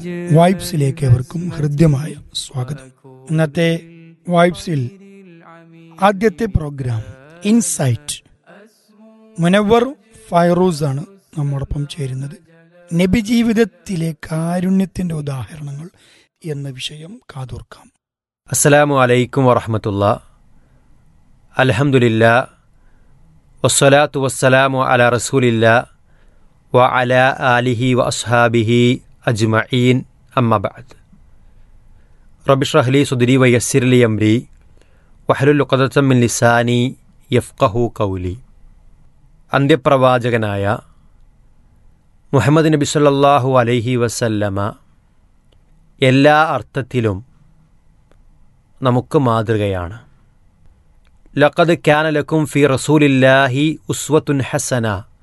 വൈബ്സിലേക്ക് എവർക്കും ഹൃദ്യമായ സ്വാഗതം ഇന്നത്തെ വൈബ്സിൽ ആദ്യത്തെ പ്രോഗ്രാം ഇൻസൈറ്റ് മുനവർ ഫൈറൂസ് ആണ് നമ്മോടൊപ്പം ചേരുന്നത് നബി ജീവിതത്തിലെ കാരുണ്യത്തിന്റെ ഉദാഹരണങ്ങൾ എന്ന വിഷയം കാതോർക്കാം അസ്സലാമു അലൈക്കും വറഹമത്തുള്ള അൽഹംദുലില്ല വസ്സലാത്തു വസ്സലാമു അല റസൂലില്ല വ അല ആലിഹി വ അസ്ഹാബിഹി അജ്മഈൻ അമ്മബാദ് റബിഷ്റഹ്ലി സുദരി വയസ്സിർലി അംരി വഹലുൽ മിൻ ലിസാനി യഫ്കഹു കൗലി അന്ത്യപ്രവാചകനായ മുഹമ്മദ് നബി സല്ലല്ലാഹു അലൈഹി വസല്ലമ എല്ലാ അർത്ഥത്തിലും നമുക്ക് മാതൃകയാണ് ലഖദ് ക്യാന ലക്കും ഫി റസൂലില്ലാഹി ഉസ്വത്തുൻ ഹസന